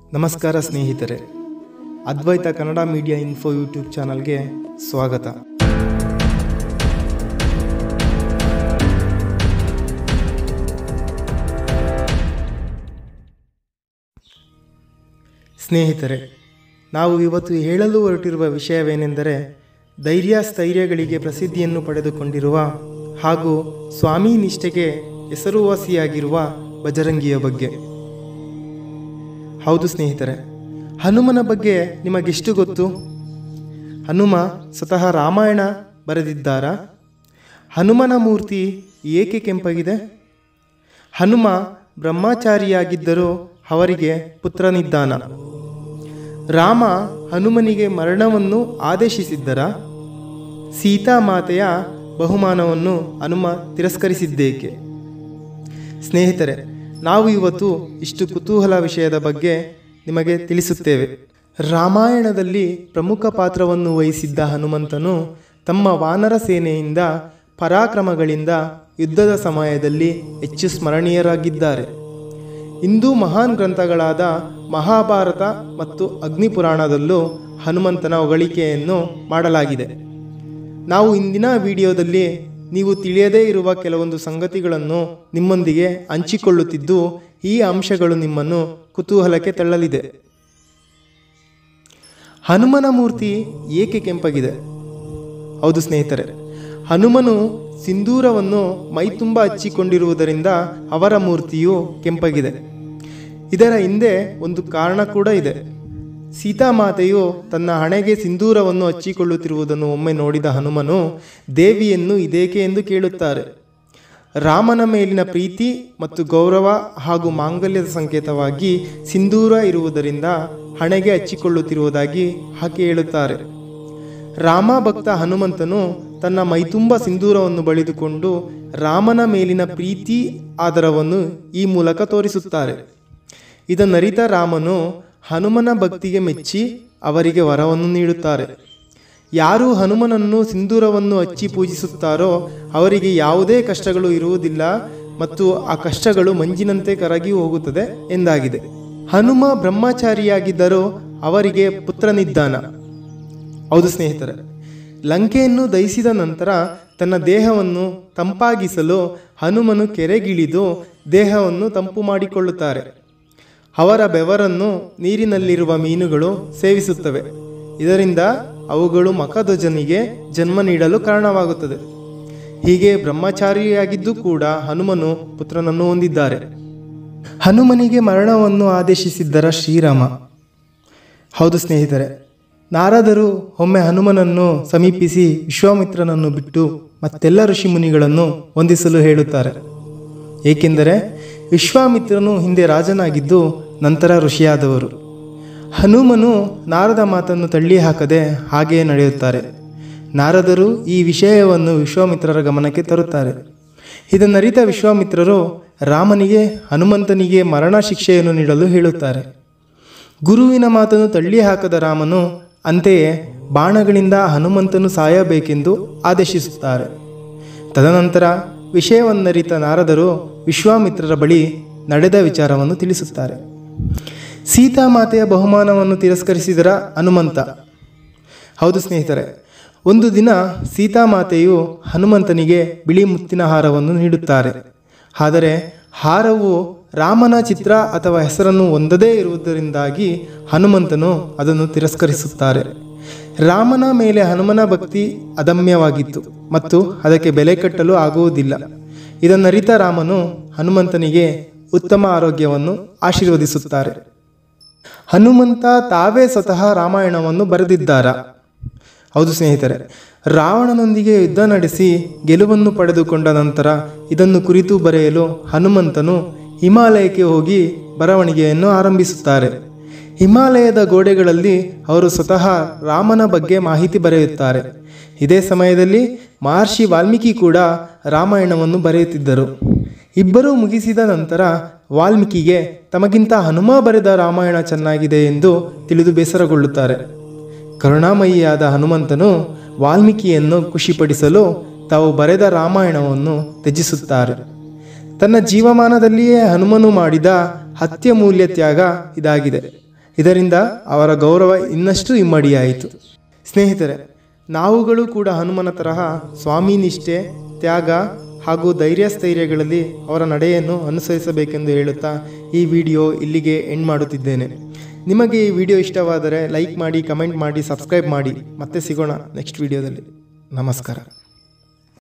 ನಮಸ್ಕಾರ ಸ್ನೇಹಿತರೆ Advaita Kannada media info YouTube ಚಾನಲ್ಗೆ ಸ್ವಾಗತ ಸ್ನೇಹಿತರೆ ನಾವು ಇವತ್ತು ಹೇಳಲು ಹೊರಟಿರುವ ವಿಷಯವೇನೆಂದರೆ ಧೈರ್ಯ ಸ್ಥೈರ್ಯಗಳಿಗೆ ಪ್ರಸಿದ್ಧಿಯನ್ನು ಪಡೆದುಕೊಂಡಿರುವ ಹಾಗೂ ಸ್ವಾಮಿ ನಿಷ್ಠೆಗೆ ಹೆಸರುವಾಸಿಯಾಗಿರುವ ಬಜರಂಗಿಯ ಬಗ್ಗೆ ಹೌದು ಸ್ನೇಹಿತರೆ ಹನುಮನ ಬಗ್ಗೆ ನಿಮಗೆಷ್ಟು ಗೊತ್ತು ಹನುಮ ಸ್ವತಃ ರಾಮಾಯಣ ಬರೆದಿದ್ದಾರಾ ಹನುಮನ ಮೂರ್ತಿ ಏಕೆ ಕೆಂಪಗಿದೆ ಹನುಮ ಬ್ರಹ್ಮಚಾರಿಯಾಗಿದ್ದರೂ ಅವರಿಗೆ ಪುತ್ರನಿದ್ದಾನ ರಾಮ ಹನುಮನಿಗೆ ಮರಣವನ್ನು ಆದೇಶಿಸಿದ್ದರ ಸೀತಾಮಾತೆಯ ಬಹುಮಾನವನ್ನು ಹನುಮ ತಿರಸ್ಕರಿಸಿದ್ದೇಕೆ ಸ್ನೇಹಿತರೆ ನಾವು ಇವತ್ತು ಇಷ್ಟು ಕುತೂಹಲ ವಿಷಯದ ಬಗ್ಗೆ ನಿಮಗೆ ತಿಳಿಸುತ್ತೇವೆ ರಾಮಾಯಣದಲ್ಲಿ ಪ್ರಮುಖ ಪಾತ್ರವನ್ನು ವಹಿಸಿದ್ದ ಹನುಮಂತನು ತಮ್ಮ ವಾನರ ಸೇನೆಯಿಂದ ಪರಾಕ್ರಮಗಳಿಂದ ಯುದ್ಧದ ಸಮಯದಲ್ಲಿ ಹೆಚ್ಚು ಸ್ಮರಣೀಯರಾಗಿದ್ದಾರೆ ಹಿಂದೂ ಮಹಾನ್ ಗ್ರಂಥಗಳಾದ ಮಹಾಭಾರತ ಮತ್ತು ಅಗ್ನಿಪುರಾಣದಲ್ಲೂ ಹನುಮಂತನ ಹೊಗಳಿಕೆಯನ್ನು ಮಾಡಲಾಗಿದೆ ನಾವು ಇಂದಿನ ವಿಡಿಯೋದಲ್ಲಿ ನೀವು ತಿಳಿಯದೇ ಇರುವ ಕೆಲವೊಂದು ಸಂಗತಿಗಳನ್ನು ನಿಮ್ಮೊಂದಿಗೆ ಹಂಚಿಕೊಳ್ಳುತ್ತಿದ್ದು ಈ ಅಂಶಗಳು ನಿಮ್ಮನ್ನು ಕುತೂಹಲಕ್ಕೆ ತಳ್ಳಲಿದೆ ಹನುಮನ ಮೂರ್ತಿ ಏಕೆ ಕೆಂಪಗಿದೆ ಹೌದು ಸ್ನೇಹಿತರೆ ಹನುಮನು ಸಿಂಧೂರವನ್ನು ಮೈತುಂಬ ಹಚ್ಚಿಕೊಂಡಿರುವುದರಿಂದ ಅವರ ಮೂರ್ತಿಯು ಕೆಂಪಗಿದೆ ಇದರ ಹಿಂದೆ ಒಂದು ಕಾರಣ ಕೂಡ ಇದೆ ಸೀತಾಮಾತೆಯು ತನ್ನ ಹಣೆಗೆ ಸಿಂಧೂರವನ್ನು ಹಚ್ಚಿಕೊಳ್ಳುತ್ತಿರುವುದನ್ನು ಒಮ್ಮೆ ನೋಡಿದ ಹನುಮನು ದೇವಿಯನ್ನು ಇದೇಕೆ ಎಂದು ಕೇಳುತ್ತಾರೆ ರಾಮನ ಮೇಲಿನ ಪ್ರೀತಿ ಮತ್ತು ಗೌರವ ಹಾಗೂ ಮಾಂಗಲ್ಯದ ಸಂಕೇತವಾಗಿ ಸಿಂಧೂರ ಇರುವುದರಿಂದ ಹಣೆಗೆ ಹಚ್ಚಿಕೊಳ್ಳುತ್ತಿರುವುದಾಗಿ ಆಕೆ ಹೇಳುತ್ತಾರೆ ರಾಮ ಭಕ್ತ ಹನುಮಂತನು ತನ್ನ ಮೈತುಂಬ ಸಿಂಧೂರವನ್ನು ಬಳಿದುಕೊಂಡು ರಾಮನ ಮೇಲಿನ ಪ್ರೀತಿ ಆದರವನ್ನು ಈ ಮೂಲಕ ತೋರಿಸುತ್ತಾರೆ ಇದನ್ನರಿತ ರಾಮನು ಹನುಮನ ಭಕ್ತಿಗೆ ಮೆಚ್ಚಿ ಅವರಿಗೆ ವರವನ್ನು ನೀಡುತ್ತಾರೆ ಯಾರು ಹನುಮನನ್ನು ಸಿಂಧೂರವನ್ನು ಹಚ್ಚಿ ಪೂಜಿಸುತ್ತಾರೋ ಅವರಿಗೆ ಯಾವುದೇ ಕಷ್ಟಗಳು ಇರುವುದಿಲ್ಲ ಮತ್ತು ಆ ಕಷ್ಟಗಳು ಮಂಜಿನಂತೆ ಕರಗಿ ಹೋಗುತ್ತದೆ ಎಂದಾಗಿದೆ ಹನುಮ ಬ್ರಹ್ಮಚಾರಿಯಾಗಿದ್ದರೂ ಅವರಿಗೆ ಪುತ್ರನಿದ್ದಾನ ಹೌದು ಸ್ನೇಹಿತರೆ ಲಂಕೆಯನ್ನು ದಹಿಸಿದ ನಂತರ ತನ್ನ ದೇಹವನ್ನು ತಂಪಾಗಿಸಲು ಹನುಮನು ಕೆರೆಗಿಳಿದು ದೇಹವನ್ನು ತಂಪು ಮಾಡಿಕೊಳ್ಳುತ್ತಾರೆ ಅವರ ಬೆವರನ್ನು ನೀರಿನಲ್ಲಿರುವ ಮೀನುಗಳು ಸೇವಿಸುತ್ತವೆ ಇದರಿಂದ ಅವುಗಳು ಮಖಧ್ವಜನಿಗೆ ಜನ್ಮ ನೀಡಲು ಕಾರಣವಾಗುತ್ತದೆ ಹೀಗೆ ಬ್ರಹ್ಮಚಾರಿಯಾಗಿದ್ದು ಕೂಡ ಹನುಮನು ಪುತ್ರನನ್ನು ಹೊಂದಿದ್ದಾರೆ ಹನುಮನಿಗೆ ಮರಣವನ್ನು ಆದೇಶಿಸಿದ್ದರ ಶ್ರೀರಾಮ ಹೌದು ಸ್ನೇಹಿತರೆ ನಾರದರು ಒಮ್ಮೆ ಹನುಮನನ್ನು ಸಮೀಪಿಸಿ ವಿಶ್ವಾಮಿತ್ರನನ್ನು ಬಿಟ್ಟು ಮತ್ತೆಲ್ಲ ಋಷಿಮುನಿಗಳನ್ನು ಹೊಂದಿಸಲು ಹೇಳುತ್ತಾರೆ ಏಕೆಂದರೆ ವಿಶ್ವಾಮಿತ್ರನು ಹಿಂದೆ ರಾಜನಾಗಿದ್ದು ನಂತರ ಋಷಿಯಾದವರು ಹನುಮನು ನಾರದ ಮಾತನ್ನು ತಳ್ಳಿ ಹಾಕದೆ ಹಾಗೆಯೇ ನಡೆಯುತ್ತಾರೆ ನಾರದರು ಈ ವಿಷಯವನ್ನು ವಿಶ್ವಾಮಿತ್ರರ ಗಮನಕ್ಕೆ ತರುತ್ತಾರೆ ಇದನ್ನರಿತ ವಿಶ್ವಾಮಿತ್ರರು ರಾಮನಿಗೆ ಹನುಮಂತನಿಗೆ ಮರಣ ಶಿಕ್ಷೆಯನ್ನು ನೀಡಲು ಹೇಳುತ್ತಾರೆ ಗುರುವಿನ ಮಾತನ್ನು ತಳ್ಳಿ ಹಾಕದ ರಾಮನು ಅಂತೆಯೇ ಬಾಣಗಳಿಂದ ಹನುಮಂತನು ಸಾಯಬೇಕೆಂದು ಆದೇಶಿಸುತ್ತಾರೆ ತದನಂತರ ವಿಷಯವನ್ನರಿತ ನಾರದರು ವಿಶ್ವಾಮಿತ್ರರ ಬಳಿ ನಡೆದ ವಿಚಾರವನ್ನು ತಿಳಿಸುತ್ತಾರೆ ಸೀತಾಮಾತೆಯ ಬಹುಮಾನವನ್ನು ತಿರಸ್ಕರಿಸಿದರ ಹನುಮಂತ ಹೌದು ಸ್ನೇಹಿತರೆ ಒಂದು ದಿನ ಸೀತಾಮಾತೆಯು ಹನುಮಂತನಿಗೆ ಬಿಳಿ ಮುತ್ತಿನ ಹಾರವನ್ನು ನೀಡುತ್ತಾರೆ ಆದರೆ ಹಾರವು ರಾಮನ ಚಿತ್ರ ಅಥವಾ ಹೆಸರನ್ನು ಹೊಂದದೇ ಇರುವುದರಿಂದಾಗಿ ಹನುಮಂತನು ಅದನ್ನು ತಿರಸ್ಕರಿಸುತ್ತಾರೆ ರಾಮನ ಮೇಲೆ ಹನುಮನ ಭಕ್ತಿ ಅದಮ್ಯವಾಗಿತ್ತು ಮತ್ತು ಅದಕ್ಕೆ ಬೆಲೆ ಕಟ್ಟಲು ಆಗುವುದಿಲ್ಲ ಇದನ್ನರಿತ ರಾಮನು ಹನುಮಂತನಿಗೆ ಉತ್ತಮ ಆರೋಗ್ಯವನ್ನು ಆಶೀರ್ವದಿಸುತ್ತಾರೆ ಹನುಮಂತ ತಾವೇ ಸ್ವತಃ ರಾಮಾಯಣವನ್ನು ಬರೆದಿದ್ದಾರಾ ಹೌದು ಸ್ನೇಹಿತರೆ ರಾವಣನೊಂದಿಗೆ ಯುದ್ಧ ನಡೆಸಿ ಗೆಲುವನ್ನು ಪಡೆದುಕೊಂಡ ನಂತರ ಇದನ್ನು ಕುರಿತು ಬರೆಯಲು ಹನುಮಂತನು ಹಿಮಾಲಯಕ್ಕೆ ಹೋಗಿ ಬರವಣಿಗೆಯನ್ನು ಆರಂಭಿಸುತ್ತಾರೆ ಹಿಮಾಲಯದ ಗೋಡೆಗಳಲ್ಲಿ ಅವರು ಸ್ವತಃ ರಾಮನ ಬಗ್ಗೆ ಮಾಹಿತಿ ಬರೆಯುತ್ತಾರೆ ಇದೇ ಸಮಯದಲ್ಲಿ ಮಹರ್ಷಿ ವಾಲ್ಮೀಕಿ ಕೂಡ ರಾಮಾಯಣವನ್ನು ಬರೆಯುತ್ತಿದ್ದರು ಇಬ್ಬರೂ ಮುಗಿಸಿದ ನಂತರ ವಾಲ್ಮೀಕಿಗೆ ತಮಗಿಂತ ಹನುಮ ಬರೆದ ರಾಮಾಯಣ ಚೆನ್ನಾಗಿದೆ ಎಂದು ತಿಳಿದು ಬೇಸರಗೊಳ್ಳುತ್ತಾರೆ ಕರುಣಾಮಯಿಯಾದ ಹನುಮಂತನು ವಾಲ್ಮೀಕಿಯನ್ನು ಖುಷಿಪಡಿಸಲು ತಾವು ಬರೆದ ರಾಮಾಯಣವನ್ನು ತ್ಯಜಿಸುತ್ತಾರೆ ತನ್ನ ಜೀವಮಾನದಲ್ಲಿಯೇ ಹನುಮನು ಮಾಡಿದ ಅತ್ಯಮೂಲ್ಯ ತ್ಯಾಗ ಇದಾಗಿದೆ ಇದರಿಂದ ಅವರ ಗೌರವ ಇನ್ನಷ್ಟು ಇಮ್ಮಡಿಯಾಯಿತು ಸ್ನೇಹಿತರೆ ನಾವುಗಳು ಕೂಡ ಹನುಮನ ತರಹ ಸ್ವಾಮಿ ನಿಷ್ಠೆ ತ್ಯಾಗ ಹಾಗೂ ಧೈರ್ಯ ಸ್ಥೈರ್ಯಗಳಲ್ಲಿ ಅವರ ನಡೆಯನ್ನು ಅನುಸರಿಸಬೇಕೆಂದು ಹೇಳುತ್ತಾ ಈ ವಿಡಿಯೋ ಇಲ್ಲಿಗೆ ಎಂಡ್ ಮಾಡುತ್ತಿದ್ದೇನೆ ನಿಮಗೆ ಈ ವಿಡಿಯೋ ಇಷ್ಟವಾದರೆ ಲೈಕ್ ಮಾಡಿ ಕಮೆಂಟ್ ಮಾಡಿ ಸಬ್ಸ್ಕ್ರೈಬ್ ಮಾಡಿ ಮತ್ತೆ ಸಿಗೋಣ ನೆಕ್ಸ್ಟ್ ವಿಡಿಯೋದಲ್ಲಿ ನಮಸ್ಕಾರ